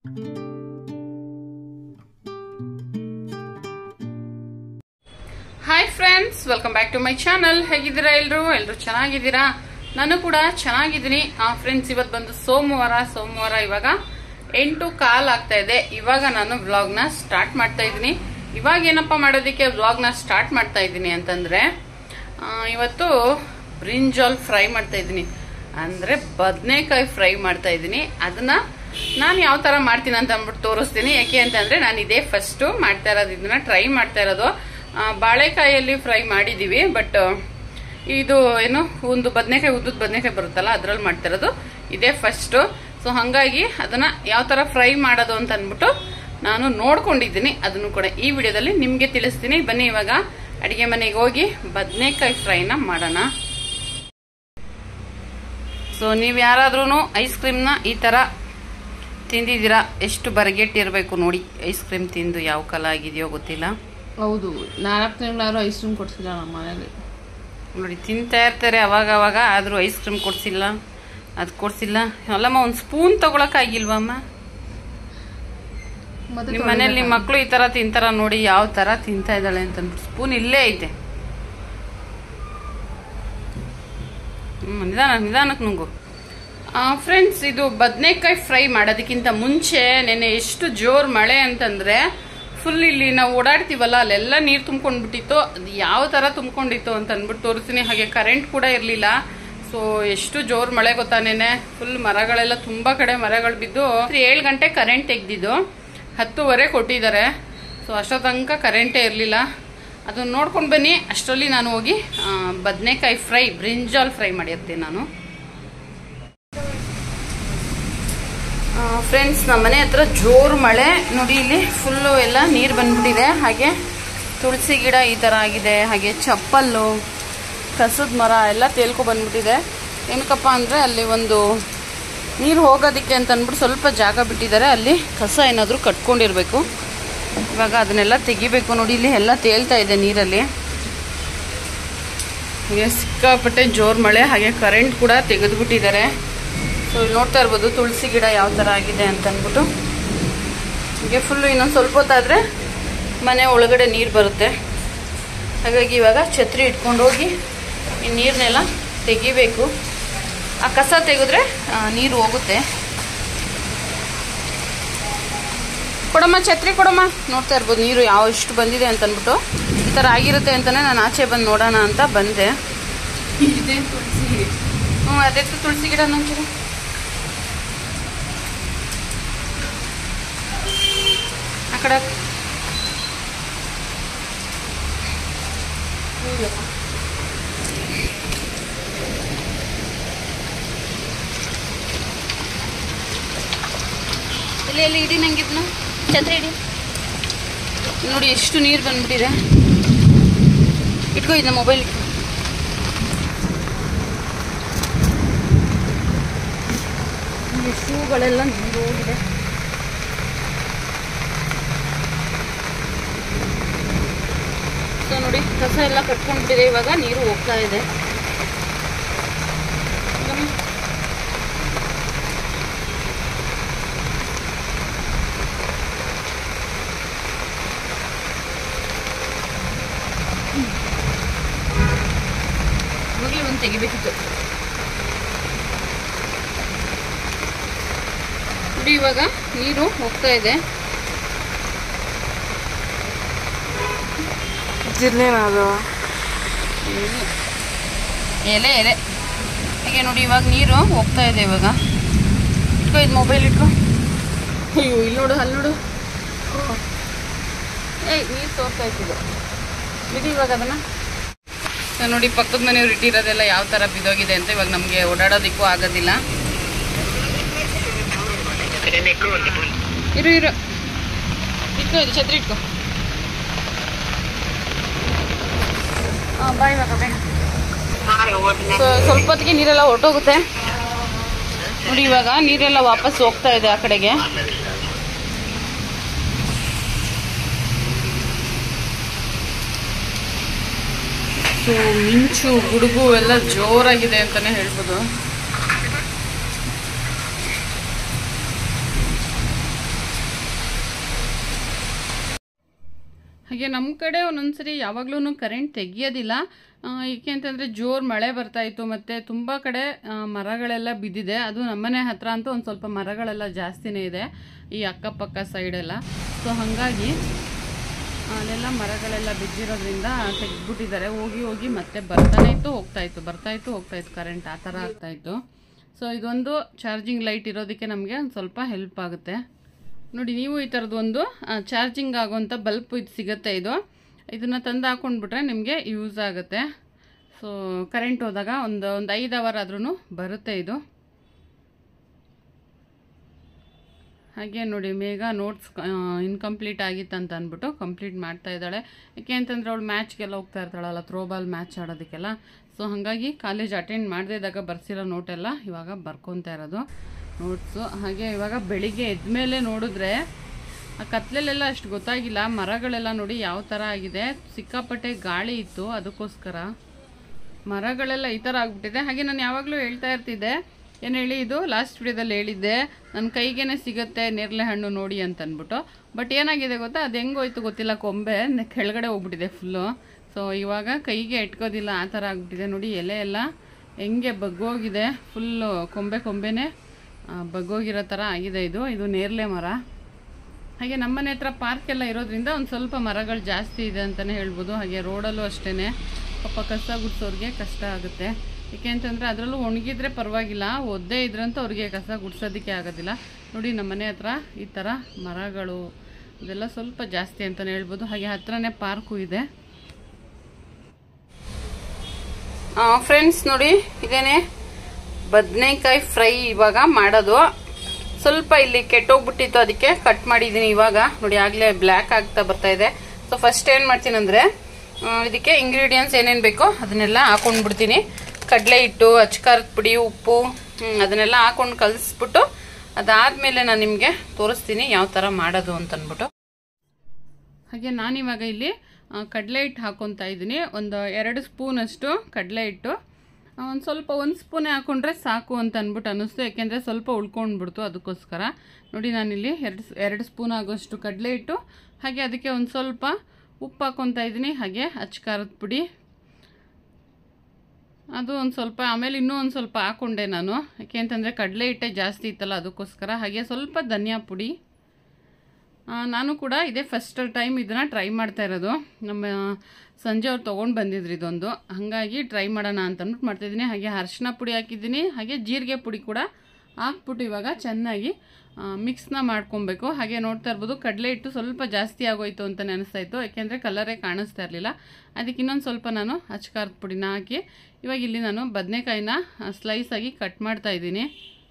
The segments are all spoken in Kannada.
Hi friends welcome back to my channel ಹೇಗಿದ್ದೀರಾ ಎಲ್ರು ಎಲ್ರು ಚೆನ್ನಾಗಿದ್ದೀರಾ ನಾನು ಕೂಡ ಚೆನ್ನಾಗಿದ್ದೀನಿ ಫ್ರೆಂಡ್ಸ್ ಇವತ್ತು ಬಂದು ಸೋಮವಾರ ಸೋಮವಾರ ಇವಾಗ ಎಂಟು ಕಾಲ್ ಆಗ್ತಾ ಇದೆ ಇವಾಗ ನಾನು ವ್ಲಾಗ್ ನ ಸ್ಟಾರ್ಟ್ ಮಾಡ್ತಾ ಇದ್ದೀನಿ ಇವಾಗ ಏನಪ್ಪ ಮಾಡೋದಕ್ಕೆ ವ್ಲಾಗ್ ನ ಸ್ಟಾರ್ಟ್ ಮಾಡ್ತಾ ಇದ್ದೀನಿ ಅಂತಂದ್ರೆ ಆ, ಇವತ್ತು ಬ್ರಿಂಜಾಲ್ ಫ್ರೈ ಮಾಡ್ತಾ ಇದ್ದೀನಿ ಅಂದ್ರೆ ಬದನೆಕಾಯಿ ಫ್ರೈ ಮಾಡ್ತಾ ಇದ್ದೀನಿ ಅದನ್ನ ನಾನು ಯಾವ ತರ ಮಾಡ್ತೀನಿ ಅಂತ ಅಂದ್ಬಿಟ್ಟು ತೋರಿಸ್ತೀನಿ ಯಾಕೆ ಅಂತಂದ್ರೆ ನಾನು ಇದೇ ಫಸ್ಟ್ ಮಾಡ್ತಾ ಇರೋದು ಇದನ್ನ ಟ್ರೈ ಮಾಡ್ತಾ ಇರೋದು ಆ, ಬಾಳೆಕಾಯಲ್ಲಿ ಫ್ರೈ ಮಾಡಿದೀವಿ ಬಟ್ ಇದು ಏನು ಒಂದು ಬದನೆಕಾಯಿ ಉದ್ದದ ಬದನೆಕಾಯಿ ಬರುತ್ತಲ್ಲ ಅದ್ರಲ್ಲಿ ಮಾಡ್ತಾ ಇರೋದು ಇದೇ ಫಸ್ಟ್ ಸೊ ಹಂಗಾಗಿ ಅದನ್ನ ಯಾವ ತರ ಫ್ರೈ ಮಾಡೋದು ಅಂತ ಅಂದ್ಬಿಟ್ಟು ನಾನು ನೋಡ್ಕೊಂಡಿದ್ದೀನಿ ಅದನ್ನು ಕೂಡ ಈ ವಿಡಿಯೋದಲ್ಲಿ ನಿಮ್ಗೆ ತಿಳಿಸ್ತೀನಿ ಬನ್ನಿ ಇವಾಗ ಅಡಿಗೆ ಮನೆಗೆ ಹೋಗಿ ಬದನೆಕಾಯಿ ಫ್ರೈನ ಮಾಡೋಣ ಸೊ ನೀವು ಯಾರಾದ್ರೂ ಐಸ್ ಕ್ರೀಮ್ನ ಈ ಥರ ತಿಂದಿದ್ದೀರಾ ಎಷ್ಟು ಬರಗೆಟ್ಟಿರಬೇಕು ನೋಡಿ ಐಸ್ ಕ್ರೀಮ್ ತಿಂದು ಯಾವ ಕಾಲ ಆಗಿದೆಯೋ ಗೊತ್ತಿಲ್ಲ ಹೌದು ನಾಲ್ಕು ತಿಂಗಳಾದ್ರು ಐಸ್ ಕ್ರೀಮ್ ಕೊಡ್ಸಿಲ್ಲ ನಮ್ಮ ಮನೇಲಿ ನೋಡಿ ತಿಂತಾ ಇರ್ತಾರೆ ಅವಾಗ ಅವಾಗ ಆದರೂ ಐಸ್ ಕ್ರೀಮ್ ಕೊಡ್ಸಿಲ್ಲ ಅದು ಕೊಡ್ಸಿಲ್ಲ ಅಲ್ಲಮ್ಮ ಒಂದು ಸ್ಪೂನ್ ತಗೊಳಕ್ಕಾಗಿಲ್ವಮ್ಮ ಮತ್ತೆ ನಿಮ್ಮ ಮನೇಲಿ ನಿಮ್ಮ ಮಕ್ಕಳು ಈ ಥರ ತಿಂತಾರ ನೋಡಿ ಯಾವ ಥರ ತಿಂತಾ ಇದ್ದಾಳೆ ಅಂತ ಅಂದ್ಬಿಟ್ಟು ಸ್ಪೂನ್ ಇಲ್ಲೇ ಐತೆ ಹ್ಮ್, ನಿಧಾನ ನಿಧಾನಕ್ಕೆ ನುಂಗು ಫ್ರೆಂಡ್ಸ್ ಇದು ಬದನೆಕಾಯಿ ಫ್ರೈ ಮಾಡೋದಕ್ಕಿಂತ ಮುಂಚೆ ನೆನೆ ಎಷ್ಟು ಜೋರ್ ಮಳೆ ಅಂತಂದ್ರೆ ಫುಲ್ ಇಲ್ಲಿ ನಾವು ಓಡಾಡ್ತೀವಲ್ಲ ಅಲ್ಲೆಲ್ಲ ನೀರು ತುಂಬ್ಕೊಂಡ್ಬಿಟ್ಟಿತ್ತು ಅದು ಯಾವ ತರ ತುಂಬ್ಕೊಂಡಿತ್ತು ಅಂತ ಅಂದ್ಬಿಟ್ಟು ತೋರಿಸ್ತೀನಿ ಹಾಗೆ ಕರೆಂಟ್ ಕೂಡ ಇರಲಿಲ್ಲ ಸೊ ಎಷ್ಟು ಜೋರ್ ಮಳೆ ಗೊತ್ತಾ ನೆನೆ ಫುಲ್ ಮರಗಳೆಲ್ಲ ತುಂಬಾ ಕಡೆ ಮರಗಳು ಬಿದ್ದು ಏಳು ಗಂಟೆ ಕರೆಂಟ್ ತೆಗ್ದಿದ್ದು ಹತ್ತುವರೆ ಕೊಟ್ಟಿದ್ದಾರೆ ಸೊ ಅಷ್ಟೋ ತನಕ ಕರೆಂಟೇ ಇರಲಿಲ್ಲ ಅದನ್ನ ನೋಡ್ಕೊಂಡು ಬನ್ನಿ ಅಷ್ಟರಲ್ಲಿ ನಾನು ಹೋಗಿ ಬದನೆಕಾಯಿ ಫ್ರೈ ಬ್ರಿಂಜಾಲ್ ಫ್ರೈ ಮಾಡಿರ್ತೀನಿ ನಾನು ಫ್ರೆಂಡ್ಸ್ ನಮ್ಮ ಮನೆ ಹತ್ರ ಜೋರು ಮಳೆ ನೋಡಿ ಇಲ್ಲಿ ಫುಲ್ಲು ಎಲ್ಲ ನೀರು ಬಂದ್ಬಿಟ್ಟಿದೆ ಹಾಗೆ ತುಳಸಿ ಗಿಡ ಈ ಥರ ಆಗಿದೆ ಹಾಗೆ ಚಪ್ಪಲ್ಲು ಕಸದ ಮರ ಎಲ್ಲ ತೇಲ್ಕೊ ಬಂದ್ಬಿಟ್ಟಿದೆ ಏನಕ್ಕಪ್ಪ ಅಂದರೆ ಅಲ್ಲಿ ಒಂದು ನೀರು ಹೋಗೋದಕ್ಕೆ ಅಂತ ಅಂದ್ಬಿಟ್ಟು ಸ್ವಲ್ಪ ಜಾಗ ಬಿಟ್ಟಿದ್ದಾರೆ ಅಲ್ಲಿ ಕಸ ಏನಾದರೂ ಕಟ್ಕೊಂಡಿರ್ಬೇಕು ಇವಾಗ ಅದನ್ನೆಲ್ಲ ತೆಗಿಬೇಕು ನೋಡಿ ಇಲ್ಲಿ ಎಲ್ಲ ತೇಲ್ತಾ ಇದೆ ನೀರಲ್ಲಿ ಹಾಗೆ ಸಿಕ್ಕಾಪಟ್ಟೆ ಜೋರು ಮಳೆ ಹಾಗೆ ಕರೆಂಟ್ ಕೂಡ ತೆಗೆದುಬಿಟ್ಟಿದ್ದಾರೆ ಸೊ ಇಲ್ಲಿ ನೋಡ್ತಾ ಇರ್ಬೋದು ತುಳಸಿ ಗಿಡ ಯಾವ ಥರ ಆಗಿದೆ ಅಂತ ಅಂದ್ಬಿಟ್ಟು ಹೀಗೆ ಫುಲ್ಲು ಇನ್ನೊಂದು ಸ್ವಲ್ಪ ಹೊತ್ತಾದರೆ ಮನೆ ಒಳಗಡೆ ನೀರು ಬರುತ್ತೆ ಹಾಗಾಗಿ ಇವಾಗ ಛತ್ರಿ ಇಟ್ಕೊಂಡು ಹೋಗಿ ಈ ನೀರನ್ನೆಲ್ಲ ತೆಗಿಬೇಕು ಆ ಕಸ ತೆಗೆದ್ರೆ ಆ, ನೀರು ಹೋಗುತ್ತೆ ಕೊಡಮ್ಮ ಛತ್ರಿ ಕೊಡಮ್ಮ ನೋಡ್ತಾ ಇರ್ಬೋದು ನೀರು ಯಾವ ಎಷ್ಟು ಬಂದಿದೆ ಅಂತ ಅಂದ್ಬಿಟ್ಟು ಈ ಥರ ಆಗಿರುತ್ತೆ ಅಂತಲೇ ನಾನು ಆಚೆ ಬಂದು ನೋಡೋಣ ಅಂತ ಬಂದೆ ಹ್ಞೂ ಅದೆಷ್ಟು ತುಳಸಿ ಗಿಡ ನಂಚೂರು ಆ ಕಡೆ ಎಲ್ಲಿ ಎಲ್ಲಿ ಇಡಿ ನಂಗಿದ್ನ ಛತ್ರಿ ಇಡಿ ನೋಡಿ ಎಷ್ಟು ನೀರು ಬಂದ್ಬಿಟ್ಟಿದೆ ಇಟ್ಕೋ ಇದನ್ನ ಮೊಬೈಲ್ ಇಟ್ಕೋ ಇಲ್ಲಿ ಶೂಗಳೆಲ್ಲ ನೀರು ಹೋಗಿದೆ ಸೊ ನೋಡಿ ಕಸ ಎಲ್ಲ ಕಟ್ಕೊಂಡ್ಬಿಟ್ಟಿದೆ ಇವಾಗ ನೀರು ಹೋಗ್ತಾ ಇದೆ ಬನ್ನಿ. ಹೋಗ್ಲಿ ಒಂದು ತೆಗಿಬೇಕಿತ್ತು ನೋಡಿ ಇವಾಗ ನೀರು ಹೋಗ್ತಾ ಇದೆ ಜಿರ್ನೇನದು ಎಲೆ ಎಲೆ ಹೀಗೆ ನೋಡಿ ಇವಾಗ ನೀರು ಹೋಗ್ತಾ ಇದೆ ಇವಾಗ ಇಟ್ಕೋ ಇದು ಮೊಬೈಲ್ ಇಟ್ಕೋ ಅಯ್ಯೋ ಇಲ್ಲಿ ನೋಡು ಅಲ್ಲಿ ನೋಡು ಏಯ್ ನೀರು ತೋರ್ತಾ ಇತ್ತು ಬಿಡಿ ಇವಾಗ ಅದನ್ನ ನಾನ್ ನೋಡಿ ಪಕ್ಕದ ಮನೆಯವ್ರು ಇಟ್ಟಿರೋದೆಲ್ಲ ಯಾವ ಥರ ಬಿದ್ದೋಗಿದೆ ಅಂತ ಇವಾಗ ನಮಗೆ ಓಡಾಡೋದಕ್ಕೂ ಆಗೋದಿಲ್ಲ ಇರು ಇರು ಇಟ್ಕೋ ಇದು ಛತ್ರಿ ಇಟ್ಕೋ ಹಾಂ ಬಾಯ್ ಇವಾಗ ಬೇಗ ಸೊ ಸ್ವಲ್ಪ ಹೊತ್ತಿಗೆ ನೀರೆಲ್ಲ ಹೊರಟೋಗುತ್ತೆ ನೋಡಿ ಇವಾಗ ನೀರೆಲ್ಲ ವಾಪಸ್ ಹೋಗ್ತಾ ಇದೆ ಆ ಕಡೆಗೆ ಸೊ ಮಿಂಚು ಗುಡುಗು ಎಲ್ಲ ಜೋರಾಗಿದೆ ಅಂತಾನೆ ಹೇಳ್ಬೋದು ಹಾಗೆ ನಮ್ಮ ಕಡೆ ಒಂದೊಂದ್ಸರಿ ಯಾವಾಗ್ಲೂ ಕರೆಂಟ್ ತೆಗಿಯೋದಿಲ್ಲ ಆ, ಏಕೆ ಅಂತಂದರೆ ಜೋರು ಮಳೆ ಬರ್ತಾ ಇತ್ತು ಮತ್ತು ತುಂಬ ಕಡೆ ಆ, ಮರಗಳೆಲ್ಲ ಬಿದ್ದಿದೆ ಅದು ನಮ್ಮನೆ ಹತ್ರ ಅಂತೂ ಒಂದು ಸ್ವಲ್ಪ ಮರಗಳೆಲ್ಲ ಜಾಸ್ತಿನೇ ಇದೆ ಈ ಅಕ್ಕಪಕ್ಕ ಸೈಡೆಲ್ಲ ಸೊ ಹಾಗಾಗಿ ಅಲ್ಲೆಲ್ಲ ಮರಗಳೆಲ್ಲ ಬಿದ್ದಿರೋದ್ರಿಂದ ತೆಗೆದ್ಬಿಟ್ಟಿದ್ದಾರೆ ಹೋಗಿ ಹೋಗಿ ಮತ್ತೆ ಬರ್ತಾನೆ ಇತ್ತು ಹೋಗ್ತಾ ಇತ್ತು ಬರ್ತಾ ಇತ್ತು ಹೋಗ್ತಾ ಇತ್ತು ಕರೆಂಟ್ ಆ ಥರ ಆಗ್ತಾ ಇತ್ತು ಸೊ ಇದೊಂದು ಚಾರ್ಜಿಂಗ್ ಲೈಟ್ ಇರೋದಕ್ಕೆ ನಮಗೆ ಒಂದು ಸ್ವಲ್ಪ ಹೆಲ್ಪ್ ಆಗುತ್ತೆ ನೋಡಿ ನೀವು ಈ ಥರದ್ದು ಒಂದು ಚಾರ್ಜಿಂಗ್ ಆಗೋಂಥ ಬಲ್ಪ್ ಇದು ಸಿಗುತ್ತೆ ಇದು ಇದನ್ನು ತಂದು ಹಾಕೊಂಡ್ಬಿಟ್ರೆ ನಿಮಗೆ ಯೂಸ್ ಆಗುತ್ತೆ ಸೊ ಕರೆಂಟ್ ಹೋದಾಗ ಒಂದು ಒಂದು ಐದು ಅವರ್ ಆದ್ರೂ ಬರುತ್ತೆ ಇದು ಹಾಗೆ ನೋಡಿ ಮೇಘ ನೋಟ್ಸ್ ಇನ್ಕಂಪ್ಲೀಟ್ ಆಗಿತ್ತು ಅಂತ ಅಂದ್ಬಿಟ್ಟು ಕಂಪ್ಲೀಟ್ ಮಾಡ್ತಾ ಇದ್ದಾಳೆ ಯಾಕೆ ಅಂತಂದರೆ ಅವಳು ಮ್ಯಾಚ್ಗೆಲ್ಲ ಹೋಗ್ತಾ ಇರ್ತಾಳಲ್ಲ ಥ್ರೋಬಾಲ್ ಮ್ಯಾಚ್ ಆಡೋದಕ್ಕೆಲ್ಲ ಸೊ ಹಾಗಾಗಿ ಕಾಲೇಜ್ ಅಟೆಂಡ್ ಮಾಡದೇ ಇದ್ದಾಗ ಬರ್ಸಿರೋ ನೋಟೆಲ್ಲ ಇವಾಗ ಬರ್ಕೊತಾ ಇರೋದು ನೋಟ್ಸು ಹಾಗೆ ಇವಾಗ ಬೆಳಿಗ್ಗೆ ಎದ್ಮೇಲೆ ನೋಡಿದ್ರೆ ಆ ಕತ್ಲೆಲೆಲ್ಲ ಅಷ್ಟು ಗೊತ್ತಾಗಿಲ್ಲ ಮರಗಳೆಲ್ಲ ನೋಡಿ ಯಾವ ಥರ ಆಗಿದೆ ಸಿಕ್ಕಾಪಟ್ಟೆ ಗಾಳಿ ಇತ್ತು ಅದಕ್ಕೋಸ್ಕರ ಮರಗಳೆಲ್ಲ ಈ ಥರ ಆಗ್ಬಿಟ್ಟಿದೆ ಹಾಗೆ ನಾನು ಯಾವಾಗಲೂ ಹೇಳ್ತಾ ಇರ್ತಿದ್ದೆ ಏನು ಹೇಳಿ ಇದು ಲಾಸ್ಟ್ ವಿಡಿಯೋದಲ್ಲಿ ಹೇಳಿದ್ದೆ ನನ್ನ ಕೈಗೇನೆ ಸಿಗುತ್ತೆ ನೇರಳೆ ಹಣ್ಣು ನೋಡಿ ಅಂತ ಅಂದ್ಬಿಟ್ಟು ಬಟ್ ಏನಾಗಿದೆ ಗೊತ್ತಾ ಅದು ಹೆಂಗೋಯ್ತು ಗೊತ್ತಿಲ್ಲ ಕೊಂಬೆ ನೆ- ಕೆಳಗಡೆ ಹೋಗ್ಬಿಟ್ಟಿದೆ ಫುಲ್ಲು ಸೊ ಇವಾಗ ಕೈಗೆ ಇಟ್ಕೋದಿಲ್ಲ ಆ ಥರ ಆಗ್ಬಿಟ್ಟಿದೆ ನೋಡಿ ಎಲೆ ಎಲ್ಲ ಹೆಂಗೆ ಬಗ್ಗೋಗಿದೆ ಫುಲ್ಲು ಕೊಂಬೆ ಕೊಂಬೆನೇ ಆ, ಬಗ್ಗೋಗಿರೋ ಥರ ಆಗಿದೆ ಇದು ಇದು ನೇರಳೆ ಮರ ಹಾಗೆ ನಮ್ಮನೆ ಹತ್ರ ಪಾರ್ಕ್ ಎಲ್ಲ ಇರೋದ್ರಿಂದ ಒಂದು ಸ್ವಲ್ಪ ಮರಗಳು ಜಾಸ್ತಿ ಇದೆ ಅಂತಲೇ ಹೇಳ್ಬೋದು ಹಾಗೆ ರೋಡಲ್ಲೂ ಅಷ್ಟೇ ಪಾಪ ಕಸ ಗುಡ್ಸೋರಿಗೆ ಕಷ್ಟ ಆಗುತ್ತೆ ಏಕೆ ಅಂತಂದರೆ ಅದರಲ್ಲೂ ಒಣಗಿದ್ರೆ ಪರವಾಗಿಲ್ಲ ಒದ್ದೆ ಇದ್ರಂತೂ ಅವ್ರಿಗೆ ಕಸ ಗುಡ್ಸೋದಕ್ಕೆ ಆಗೋದಿಲ್ಲ ನೋಡಿ ನಮ್ಮನೆ ಹತ್ರ ಈ ಥರ ಮರಗಳು ಇದೆಲ್ಲ ಸ್ವಲ್ಪ ಜಾಸ್ತಿ ಅಂತಲೇ ಹೇಳ್ಬೋದು ಹಾಗೆ ಹತ್ರನೇ ಪಾರ್ಕು ಇದೆ ಫ್ರೆಂಡ್ಸ್ ನೋಡಿ ಇದೇನೆ ಬದನೆಕಾಯಿ ಫ್ರೈ ಇವಾಗ ಮಾಡೋದು ಸ್ವಲ್ಪ ಇಲ್ಲಿ ಕೆಟ್ಟೋಗ್ಬಿಟ್ಟಿತ್ತು ಅದಕ್ಕೆ ಕಟ್ ಮಾಡಿದ್ದೀನಿ ಇವಾಗ ನೋಡಿ ಆಗ್ಲೇ ಬ್ಲ್ಯಾಕ್ ಆಗ್ತಾ ಬರ್ತಾ ಇದೆ ಸೊ ಫಸ್ಟ್ ಏನ್ ಮಾಡ್ತೀನಿ ಅಂದ್ರೆ ಆ, ಇದಕ್ಕೆ ಇಂಗ್ರೀಡಿಯೆಂಟ್ಸ್ ಏನೇನ್ ಬೇಕೋ ಅದನ್ನೆಲ್ಲ ಹಾಕೊಂಡ್ಬಿಡ್ತೀನಿ ಕಡಲೆ ಹಿಟ್ಟು ಅಚ್ಕಾರದ ಪುಡಿ ಉಪ್ಪು ಹ್ಮ್, ಅದನ್ನೆಲ್ಲ ಹಾಕೊಂಡು ಕಲಿಸ್ಬಿಟ್ಟು ಅದಾದ್ಮೇಲೆ ನಾನು ನಿಮಗೆ ತೋರಿಸ್ತೀನಿ ಯಾವ ಥರ ಮಾಡೋದು ಅಂತ ಅಂದ್ಬಿಟ್ಟು ಹಾಗೆ ನಾನಿವಾಗ ಇಲ್ಲಿ ಕಡಲೆ ಹಿಟ್ಟು ಹಾಕೊತಾ ಇದ್ದೀನಿ ಒಂದು ಎರಡು ಸ್ಪೂನಷ್ಟು ಕಡಲೆ ಹಿಟ್ಟು ಒಂದು ಸ್ವಲ್ಪ ಒಂದು ಸ್ಪೂನೇ ಹಾಕೊಂಡ್ರೆ ಸಾಕು ಅಂತ ಅಂದ್ಬಿಟ್ಟು ಅನ್ನಿಸ್ತು ಯಾಕೆಂದರೆ ಸ್ವಲ್ಪ ಉಳ್ಕೊಂಡ್ಬಿಡ್ತು ಅದಕ್ಕೋಸ್ಕರ ನೋಡಿ ನಾನಿಲ್ಲಿ ಎರಡು ಎರಡು ಸ್ಪೂನ್ ಆಗೋಷ್ಟು ಕಡಲೆ ಹಿಟ್ಟು ಹಾಗೆ ಅದಕ್ಕೆ ಒಂದು ಸ್ವಲ್ಪ ಉಪ್ಪು ಹಾಕೊತಾ ಇದ್ದೀನಿ ಹಾಗೆ ಅಚ್ಕಾರದ ಪುಡಿ ಅದು ಒಂದು ಸ್ವಲ್ಪ ಆಮೇಲೆ ಇನ್ನೂ ಒಂದು ಸ್ವಲ್ಪ ಹಾಕ್ಕೊಂಡೆ ನಾನು ಯಾಕೆ ಅಂತಂದರೆ ಕಡಲೆ ಹಿಟ್ಟೆ ಜಾಸ್ತಿ ಇತ್ತಲ್ಲ ಅದಕ್ಕೋಸ್ಕರ ಹಾಗೆ ಸ್ವಲ್ಪ ಧನಿಯಾ ಪುಡಿ ಆ, ನಾನು ಕೂಡ ಇದೇ ಫಸ್ಟ್ ಟೈಮ್ ಇದನ್ನು ಟ್ರೈ ಮಾಡ್ತಾ ಇರೋದು ನಮ್ಮ ಸಂಜೆ ಅವ್ರು ತೊಗೊಂಡು ಬಂದಿದ್ರು ಇದೊಂದು ಹಾಗಾಗಿ ಟ್ರೈ ಮಾಡೋಣ ಅಂತ ಅಂದ್ಬಿಟ್ಟು ಮಾಡ್ತಾಯಿದ್ದೀನಿ ಹಾಗೆ ಅರಿಶಿನ ಪುಡಿ ಹಾಕಿದ್ದೀನಿ ಹಾಗೆ ಜೀರಿಗೆ ಪುಡಿ ಕೂಡ ಹಾಕ್ಬಿಟ್ಟು ಇವಾಗ ಚೆನ್ನಾಗಿ ಮಿಕ್ಸ್ನ ಮಾಡ್ಕೊಬೇಕು ಹಾಗೆ ನೋಡ್ತಾ ಇರ್ಬೋದು ಕಡಲೆ ಹಿಟ್ಟು ಸ್ವಲ್ಪ ಜಾಸ್ತಿ ಆಗೋಯ್ತು ಅಂತ ಅನಿಸ್ತಾ ಇತ್ತು ಯಾಕೆಂದರೆ ಕಲರೇ ಕಾಣಿಸ್ತಾ ಇರಲಿಲ್ಲ ಅದಕ್ಕೆ ಇನ್ನೊಂದು ಸ್ವಲ್ಪ ನಾನು ಅಚ್ಕಾರದ ಪುಡಿನ ಹಾಕಿ ಇವಾಗ ಇಲ್ಲಿ ನಾನು ಬದನೆಕಾಯಿನ ಸ್ಲೈಸಾಗಿ ಕಟ್ ಮಾಡ್ತಾ ಇದ್ದೀನಿ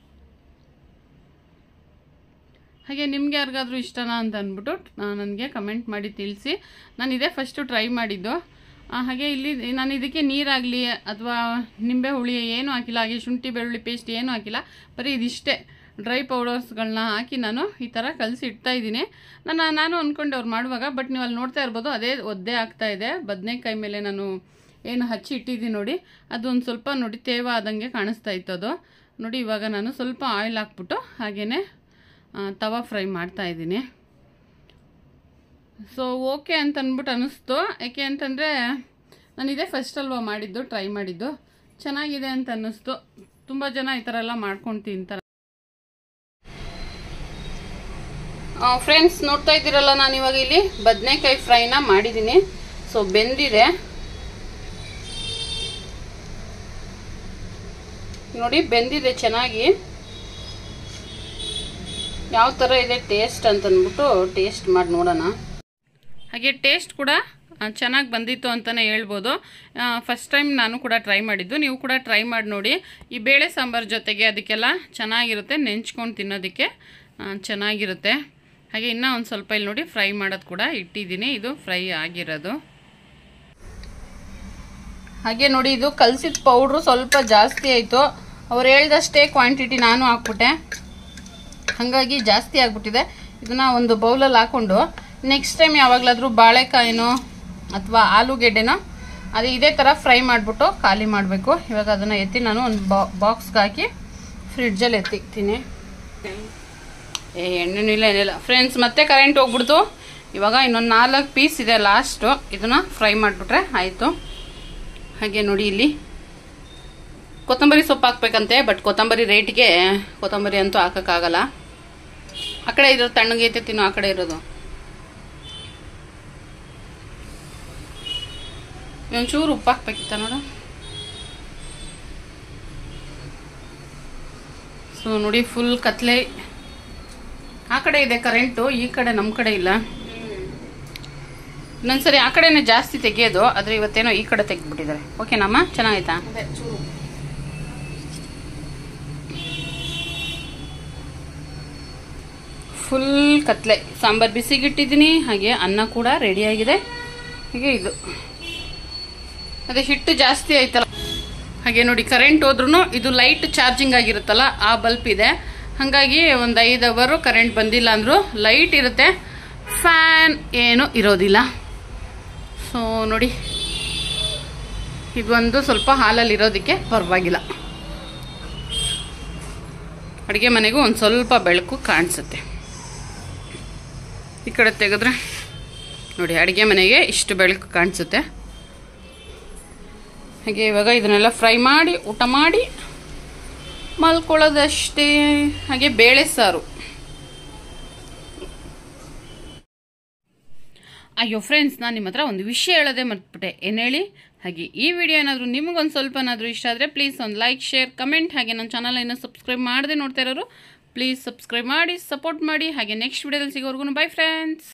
ಹಾಗೆ ನಿಮ್ಗೆ ಯಾರಿಗಾದ್ರೂ ಇಷ್ಟನಾ ಅಂತ ಅಂದ್ಬಿಟ್ಟು ನನಗೆ ಕಮೆಂಟ್ ಮಾಡಿ ತಿಳಿಸಿ ನಾನು ಇದೇ ಫಸ್ಟು ಟ್ರೈ ಮಾಡಿದ್ದು ಆ, ಹಾಗೆ ಇಲ್ಲಿ ನಾನು ಇದಕ್ಕೆ ನೀರಾಗಲಿ ಅಥವಾ ನಿಂಬೆ ಹುಳಿ ಏನೂ ಹಾಕಿಲ್ಲ ಹಾಗೆ ಶುಂಠಿ ಬೆಳ್ಳುಳ್ಳಿ ಪೇಸ್ಟ್ ಏನೂ ಹಾಕಿಲ್ಲ ಬರೀ ಇದಿಷ್ಟೇ ಡ್ರೈ ಪೌಡರ್ಸ್ಗಳನ್ನ ಹಾಕಿ ನಾನು ಈ ಥರ ಕಲಸಿ ಇಡ್ತಾ ಇದ್ದೀನಿ ನಾನು ನಾನು ಅಂದ್ಕೊಂಡೆ ಅವ್ರು ಮಾಡುವಾಗ ಬಟ್ ನೀವು ಅಲ್ಲಿ ನೋಡ್ತಾ ಇರ್ಬೋದು ಅದೇ ಒದ್ದೆ ಆಗ್ತಾ ಇದೆ ಬದನೆಕಾಯಿ ಮೇಲೆ ನಾನು ಏನು ಹಚ್ಚಿ ಇಟ್ಟಿದ್ದೀನಿ ನೋಡಿ ಅದು ಒಂದು ಸ್ವಲ್ಪ ನೋಡಿ ತೇವ ಆದಂಗೆ ಕಾಣಿಸ್ತಾ ಇತ್ತು ಅದು ನೋಡಿ ಇವಾಗ ನಾನು ಸ್ವಲ್ಪ ಆಯಿಲ್ ಹಾಕ್ಬಿಟ್ಟು ಹಾಗೆಯೇ ತವಾ ಫ್ರೈ ಮಾಡ್ತಾ ಇದ್ದೀನಿ ಸೊ ಓಕೆ ಅಂತ ಅಂದ್ಬಿಟ್ಟು ಅನ್ನಿಸ್ತು ಯಾಕೆ ಅಂತಂದರೆ ನಾನು ಇದೇ ಫಸ್ಟ್ ಅಲ್ವಾ ಮಾಡಿದ್ದು ಟ್ರೈ ಮಾಡಿದ್ದು ಚೆನ್ನಾಗಿದೆ ಅಂತ ಅನ್ನಿಸ್ತು ತುಂಬ ಜನ ಈ ಥರ ಎಲ್ಲ ಮಾಡ್ಕೊಂಡು ತಿಂತಾರೆ ಫ್ರೆಂಡ್ಸ್ ನೋಡ್ತಾ ಇದ್ದೀರಲ್ಲ ನಾನು ಇವಾಗ ಇಲ್ಲಿ ಬದನೆಕಾಯಿ ಫ್ರೈನ ಮಾಡಿದ್ದೀನಿ ಸೊ ಬೆಂದಿದೆ ನೋಡಿ ಬೆಂದಿದೆ ಚೆನ್ನಾಗಿ ಯಾವ ಥರ ಇದೆ ಟೇಸ್ಟ್ ಅಂತ ಅಂದ್ಬಿಟ್ಟು ಟೇಸ್ಟ್ ಮಾಡಿ ನೋಡೋಣ ಹಾಗೆ ಟೇಸ್ಟ್ ಕೂಡ ಚೆನ್ನಾಗಿ ಬಂದಿತ್ತು ಅಂತಲೇ ಹೇಳ್ಬೋದು ಫಸ್ಟ್ ಟೈಮ್ ನಾನು ಕೂಡ ಟ್ರೈ ಮಾಡಿದ್ದು ನೀವು ಕೂಡ ಟ್ರೈ ಮಾಡಿ ನೋಡಿ ಈ ಬೇಳೆ ಸಾಂಬಾರು ಜೊತೆಗೆ ಅದಕ್ಕೆಲ್ಲ ಚೆನ್ನಾಗಿರುತ್ತೆ ನೆಂಚ್ಕೊಂಡು ತಿನ್ನೋದಕ್ಕೆ ಆ, ಚೆನ್ನಾಗಿರುತ್ತೆ ಹಾಗೆ ಇನ್ನೂ ಒಂದು ಸ್ವಲ್ಪ ಇಲ್ಲಿ ನೋಡಿ ಫ್ರೈ ಮಾಡೋದು ಕೂಡ ಇಟ್ಟಿದ್ದೀನಿ ಇದು ಫ್ರೈ ಆಗಿರೋದು ಹಾಗೆ ನೋಡಿ ಇದು ಕಲಸಿದ ಪೌಡ್ರು ಸ್ವಲ್ಪ ಜಾಸ್ತಿ ಆಯಿತು ಅವ್ರು ಹೇಳ್ದಷ್ಟೇ ಕ್ವಾಂಟಿಟಿ ನಾನು ಹಾಕ್ಬಿಟ್ಟೆ ಹಾಗಾಗಿ ಜಾಸ್ತಿ ಆಗ್ಬಿಟ್ಟಿದೆ ಇದನ್ನ ಒಂದು ಬೌಲಲ್ಲಿ ಹಾಕೊಂಡು ನೆಕ್ಸ್ಟ್ ಟೈಮ್ ಯಾವಾಗಲಾದರೂ ಬಾಳೆಕಾಯಿನೋ ಅಥವಾ ಆಲೂಗೆಡ್ಡೆನೋ ಅದು ಇದೇ ಥರ ಫ್ರೈ ಮಾಡಿಬಿಟ್ಟು ಖಾಲಿ ಮಾಡಬೇಕು ಇವಾಗ ಅದನ್ನು ಎತ್ತಿ ನಾನು ಒಂದು ಬಾಕ್ಸ್ಗೆ ಹಾಕಿ ಫ್ರಿಡ್ಜಲ್ಲಿ ಎತ್ತಿಕ್ತೀನಿ ಏ ಎಣ್ಣೆನೂ ಇಲ್ಲ ಏನಿಲ್ಲ ಫ್ರೆಂಡ್ಸ್ ಮತ್ತೆ ಕರೆಂಟ್ ಹೋಗ್ಬಿಡ್ತು ಇವಾಗ ಇನ್ನೊಂದು ನಾಲ್ಕು ಪೀಸ್ ಇದೆ ಲಾಸ್ಟು ಇದನ್ನ ಫ್ರೈ ಮಾಡಿಬಿಟ್ರೆ ಆಯಿತು ಹಾಗೆ ನೋಡಿ ಇಲ್ಲಿ ಕೊತ್ತಂಬರಿ ಸೊಪ್ಪು ಹಾಕ್ಬೇಕಂತೆ ಬಟ್ ಕೊತ್ತಂಬರಿ ರೇಟ್ಗೆ ಕೊತ್ತಂಬರಿ ಅಂತೂ ಹಾಕೋಕ್ಕಾಗಲ್ಲ ಆ ಕಡೆ ಇರೋದು ತಣ್ಣಗೈತೆ ತಿನ್ನು ಆ ಕಡೆ ಇರೋದು ಒಂಚೂರು ಉಪ್ಪು ಹಾಕ್ಬೇಕಿತ್ತ ನೋಡು ಸೊ ನೋಡಿ ಫುಲ್ ಕತ್ಲೆ ಆ ಕಡೆ ಇದೆ ಕರೆಂಟು ಈ ಕಡೆ ನಮ್ಮ ಕಡೆ ಇಲ್ಲ ಇನ್ನೊಂದ್ಸರಿ ಆ ಕಡೆನೇ ಜಾಸ್ತಿ ತೆಗಿಯೋದು ಆದ್ರೆ ಇವತ್ತೇನೋ ಈ ಕಡೆ ತೆಗೆದ್ಬಿಟ್ಟಿದ್ದಾರೆ ಓಕೆನಮ್ಮ ಚೆನ್ನಾಗಾಯ್ತಾ ಫುಲ್ ಕತ್ಲೆ ಸಾಂಬಾರ್ ಬಿಸಿಗಿಟ್ಟಿದ್ದೀನಿ ಹಾಗೆ ಅನ್ನ ಕೂಡ ರೆಡಿ ಆಗಿದೆ ಹಾಗೆ ಇದು ಅದೇ ಹಿಟ್ಟು ಜಾಸ್ತಿ ಆಯ್ತಲ್ಲ ಹಾಗೆ ನೋಡಿ ಕರೆಂಟ್ ಹೋದ್ರೂ ಇದು ಲೈಟ್ ಚಾರ್ಜಿಂಗ್ ಆಗಿರುತ್ತಲ್ಲ ಆ ಬಲ್ಪ್ ಇದೆ ಹಾಗಾಗಿ ಒಂದು ಐದು ಅವರು ಕರೆಂಟ್ ಬಂದಿಲ್ಲ ಅಂದರೂ ಲೈಟ್ ಇರುತ್ತೆ ಫ್ಯಾನ್ ಏನು ಇರೋದಿಲ್ಲ ಸೊ ನೋಡಿ ಇದೊಂದು ಸ್ವಲ್ಪ ಹಾಲಲ್ಲಿ ಇರೋದಕ್ಕೆ ಪರವಾಗಿಲ್ಲ ಅಡುಗೆ ಮನೆಗೂ ಒಂದು ಸ್ವಲ್ಪ ಬೆಳಕು ಕಾಣಿಸುತ್ತೆ ಈ ಕಡೆ ತೆಗೆದ್ರೆ ನೋಡಿ ಅಡುಗೆ ಮನೆಗೆ ಇಷ್ಟು ಬೆಳಕು ಕಾಣಿಸುತ್ತೆ ಹಾಗೆ ಇವಾಗ ಇದನ್ನೆಲ್ಲ ಫ್ರೈ ಮಾಡಿ ಊಟ ಮಾಡಿ ಮಲ್ಕೊಳ್ಳೋದಷ್ಟೇ ಹಾಗೆ ಬೇಳೆ ಸಾರು ಅಯ್ಯೋ ಫ್ರೆಂಡ್ಸ್ ನಾನು ನಿಮ್ಮ ಹತ್ರ ಒಂದು ವಿಷಯ ಹೇಳೋದೇ ಮರ್ತ್ಬಿಟ್ಟೆ ಏನು ಹೇಳಿ ಹಾಗೆ ಈ ವಿಡಿಯೋ ಏನಾದರೂ ನಿಮಗೊಂದು ಸ್ವಲ್ಪನಾದರೂ ಇಷ್ಟ ಆದರೆ ಪ್ಲೀಸ್ ಒಂದು ಲೈಕ್ ಶೇರ್ ಕಮೆಂಟ್ ಹಾಗೆ ನನ್ನ ಚಾನಲ್ ಇನ್ನೂ ಸಬ್ಸ್ಕ್ರೈಬ್ ಮಾಡದೆ ನೋಡ್ತಾ ಇರೋರು ಪ್ಲೀಸ್ ಸಬ್ಸ್ಕ್ರೈಬ್ ಮಾಡಿ ಸಪೋರ್ಟ್ ಮಾಡಿ ಹಾಗೆ ನೆಕ್ಸ್ಟ್ ವಿಡಿಯೋದಲ್ಲಿ ಸಿಗೋರ್ಗು ಬೈ ಫ್ರೆಂಡ್ಸ್